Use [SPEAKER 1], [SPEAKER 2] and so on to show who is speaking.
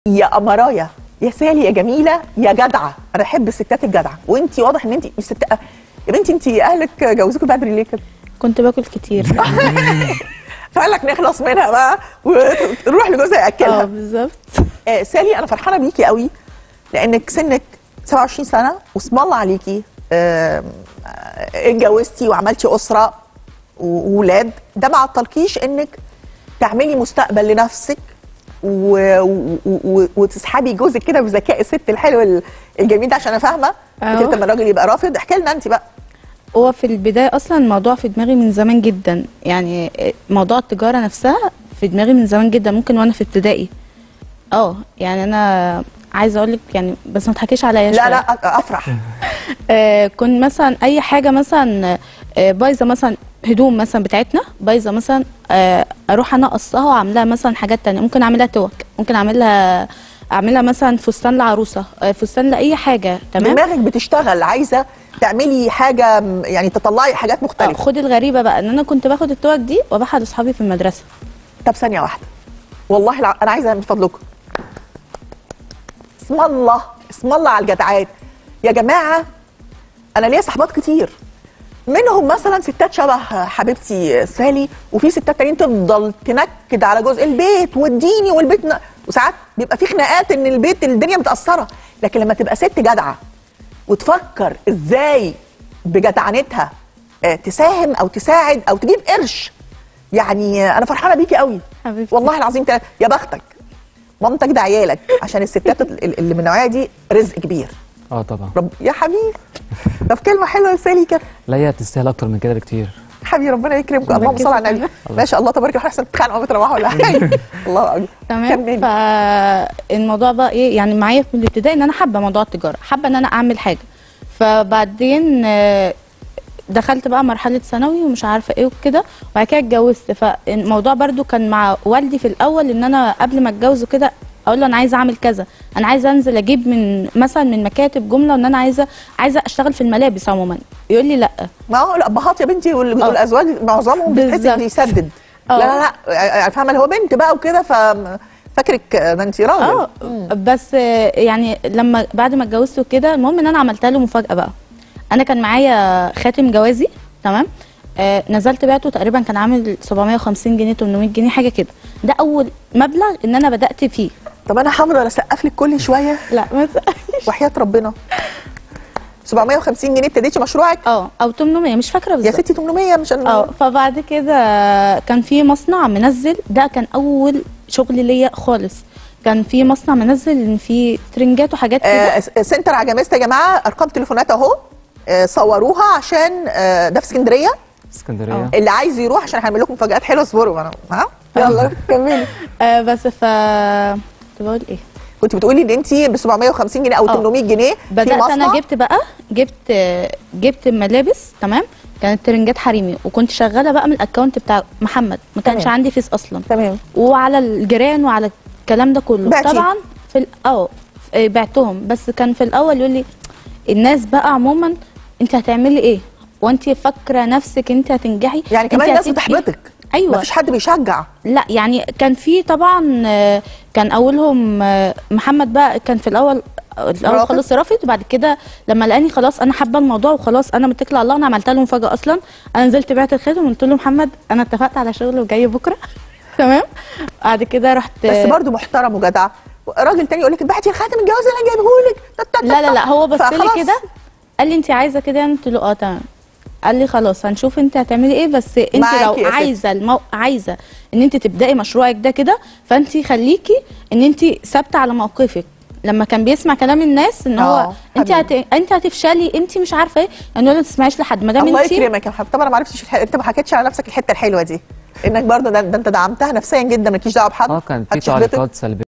[SPEAKER 1] يا قمرايه يا سالي يا جميله يا جدعه انا احب الستات الجدعه وانت واضح ان انت مش ست يا بنتي انت اهلك جوزوكوا بدري ليه كده
[SPEAKER 2] كنت باكل كتير
[SPEAKER 1] فقال لك نخلص منها بقى ونروح لجوزها
[SPEAKER 2] اه
[SPEAKER 1] ياكلها
[SPEAKER 2] بالظبط
[SPEAKER 1] آه سالي انا فرحانه بيكي قوي لانك سنك 27 سنه واسم الله عليكي آه، آه، اتجوزتي وعملتي اسره وولاد ده ما عطلكيش انك تعملي مستقبل لنفسك و... و... و... وتسحبي جوزك كده بذكاء الست الحلو ال- الجميل ده عشان انا فاهمه
[SPEAKER 2] أهو.
[SPEAKER 1] فكره لما الراجل يبقى رافض احكي لنا انت بقى
[SPEAKER 2] هو في البداية أصلا الموضوع في دماغي من زمان جدا يعني موضوع التجارة نفسها في دماغي من زمان جدا ممكن وأنا في ابتدائي اه يعني أنا عايزة أقول لك يعني بس ما تحكيش عليا
[SPEAKER 1] لا
[SPEAKER 2] شوية.
[SPEAKER 1] لا أ- افرح
[SPEAKER 2] آه كنت مثلا اي حاجه مثلا آه بايظه مثلا هدوم مثلا بتاعتنا بايظه مثلا آه اروح انا اقصها واعملها مثلا حاجات تانية ممكن اعملها توك ممكن اعملها اعملها مثلا فستان لعروسه آه فستان لاي حاجه تمام
[SPEAKER 1] دماغك بتشتغل عايزه تعملي حاجه م- يعني تطلعي حاجات
[SPEAKER 2] آه
[SPEAKER 1] مختلفه
[SPEAKER 2] خد الغريبه بقى ان انا كنت باخد التوك دي وابيعها لاصحابي في المدرسه
[SPEAKER 1] طب ثانية واحدة والله الع... أنا عايزة من فضلكم اسم الله اسم الله على الجدعات يا جماعة أنا ليا صحبات كتير منهم مثلا ستات شبه حبيبتي سالي وفي ستات تانيين تفضل تنكد على جزء البيت واديني والبيت ن... وساعات بيبقى في خناقات ان البيت الدنيا متأثرة لكن لما تبقى ست جدعة وتفكر ازاي بجدعنتها آه، تساهم او تساعد او تجيب قرش يعني آه، انا فرحانه بيكي قوي
[SPEAKER 2] حبيبتي.
[SPEAKER 1] والله العظيم تلا- يا بختك مامتك ده عيالك عشان الستات ال- اللي من النوعيه دي رزق كبير
[SPEAKER 3] اه طبعا
[SPEAKER 1] رب يا حبيبي طب كلمه حلوه لسالي كده
[SPEAKER 3] لا هي تستاهل اكتر من كده بكتير
[SPEAKER 1] حبيبي ربنا يكرمكم
[SPEAKER 2] الله
[SPEAKER 1] اللهم صل على النبي
[SPEAKER 2] يكرمك.
[SPEAKER 1] ما شاء الله تبارك الله احسن تتخانقوا بتروحوا ولا حاجه الله اكبر
[SPEAKER 2] تمام
[SPEAKER 1] كملي.
[SPEAKER 2] فالموضوع بقى ايه يعني معايا في الابتدائي ان انا حابه موضوع التجاره حابه ان انا اعمل حاجه فبعدين آه، دخلت بقى مرحله ثانوي ومش عارفه ايه وكده وبعد كده اتجوزت فالموضوع برضو كان مع والدي في الاول ان انا قبل ما اتجوز وكده اقول له انا عايزه اعمل كذا انا عايزه انزل اجيب من مثلا من مكاتب جمله ان انا عايزه عايزه اشتغل في الملابس عموما يقول لي لا
[SPEAKER 1] ما هو الابهات يا بنتي وال-
[SPEAKER 2] آه.
[SPEAKER 1] والازواج معظمهم بتحس
[SPEAKER 2] بالظبط.
[SPEAKER 1] بيسدد لا
[SPEAKER 2] آه.
[SPEAKER 1] لا لا يعني فاهمه اللي هو بنت بقى وكده ف فاكرك ده انت راجل
[SPEAKER 2] اه بس آه، يعني لما بعد ما اتجوزت وكده المهم ان انا عملتها له مفاجاه بقى انا كان معايا خاتم جوازي تمام آه نزلت بعته تقريبا كان عامل 750 جنيه 800 جنيه حاجه كده ده اول مبلغ ان انا بدات فيه
[SPEAKER 1] طب انا هفضل اسقف لك كل شويه
[SPEAKER 2] لا بس
[SPEAKER 1] وحياه ربنا 750 جنيه ابتديتي مشروعك
[SPEAKER 2] اه او 800 مش فاكره
[SPEAKER 1] يا
[SPEAKER 2] بالظبط
[SPEAKER 1] ستي 800 مش أنا-
[SPEAKER 2] اه فبعد كده كان في مصنع منزل ده كان اول شغل ليا خالص كان في مصنع منزل ان في ترنجات وحاجات كده
[SPEAKER 1] آه س- سنتر عجميست يا جماعه ارقام تليفونات اهو آه صوروها عشان آه ده في اسكندريه
[SPEAKER 3] اسكندريه
[SPEAKER 1] اللي عايز يروح عشان هنعمل لكم مفاجات حلوه اصبروا انا ها يلا كملي
[SPEAKER 2] آه بس ف كنت بقول ايه
[SPEAKER 1] كنت بتقولي ان انت ب 750 جنيه او
[SPEAKER 2] آه.
[SPEAKER 1] 800 جنيه في
[SPEAKER 2] بدات
[SPEAKER 1] مصنع
[SPEAKER 2] انا جبت بقى جبت جبت ملابس تمام كانت ترنجات حريمي وكنت شغاله بقى من الاكونت بتاع محمد ما كانش
[SPEAKER 1] تمام.
[SPEAKER 2] عندي فيس اصلا
[SPEAKER 1] تمام
[SPEAKER 2] وعلى الجيران وعلى الكلام ده كله
[SPEAKER 1] بعتي؟
[SPEAKER 2] طبعا في ال- اه آه، بعتهم بس كان في الاول يقول لي الناس بقى عموما انت هتعملي ايه وانت فاكره نفسك انت هتنجحي
[SPEAKER 1] يعني
[SPEAKER 2] أنت
[SPEAKER 1] كمان الناس
[SPEAKER 2] هتبقي-
[SPEAKER 1] بتحبطك
[SPEAKER 2] ايوه
[SPEAKER 1] مفيش حد بيشجع
[SPEAKER 2] لا يعني كان في طبعا آه، كان اولهم آه، محمد بقى كان في الاول الاول
[SPEAKER 1] رافض؟
[SPEAKER 2] خالص رافض وبعد كده لما لقاني خلاص انا حابه الموضوع وخلاص انا متكله على الله انا عملت له مفاجاه اصلا انا نزلت بعت الخاتم وقلت له محمد انا اتفقت على شغل وجاي بكره تمام بعد كده رحت
[SPEAKER 1] بس برضه محترم وجدع راجل تاني يقول لك بعتي الخاتم الجواز اللي انا جايبه لك
[SPEAKER 2] لا لا لا هو بص لي
[SPEAKER 1] فخلاص.
[SPEAKER 2] كده قال لي انت عايزه كده قلت له اه تمام قال لي خلاص هنشوف انت هتعملي ايه بس انت
[SPEAKER 1] معاكي
[SPEAKER 2] لو
[SPEAKER 1] يا ستي.
[SPEAKER 2] عايزه المو... عايزه ان انت تبداي مشروعك ده كده فانت خليكي ان انت ثابته على موقفك لما كان بيسمع كلام الناس ان هو
[SPEAKER 1] آه،
[SPEAKER 2] انت هت...
[SPEAKER 1] حبيبي.
[SPEAKER 2] انت هتفشلي انت مش عارفه ايه يعني هو ما تسمعيش لحد ما دام
[SPEAKER 1] الله
[SPEAKER 2] انت
[SPEAKER 1] يكرمك يا محمد طبعا انا ما عرفتش الح- انت ما حكيتش على نفسك الحته الحلوه دي انك برضه ده, ده انت دعمتها نفسيا جدا مالكيش دعوه بحد
[SPEAKER 3] اه كان في
[SPEAKER 1] محدش يحبطك.
[SPEAKER 3] تعليقات سلبيه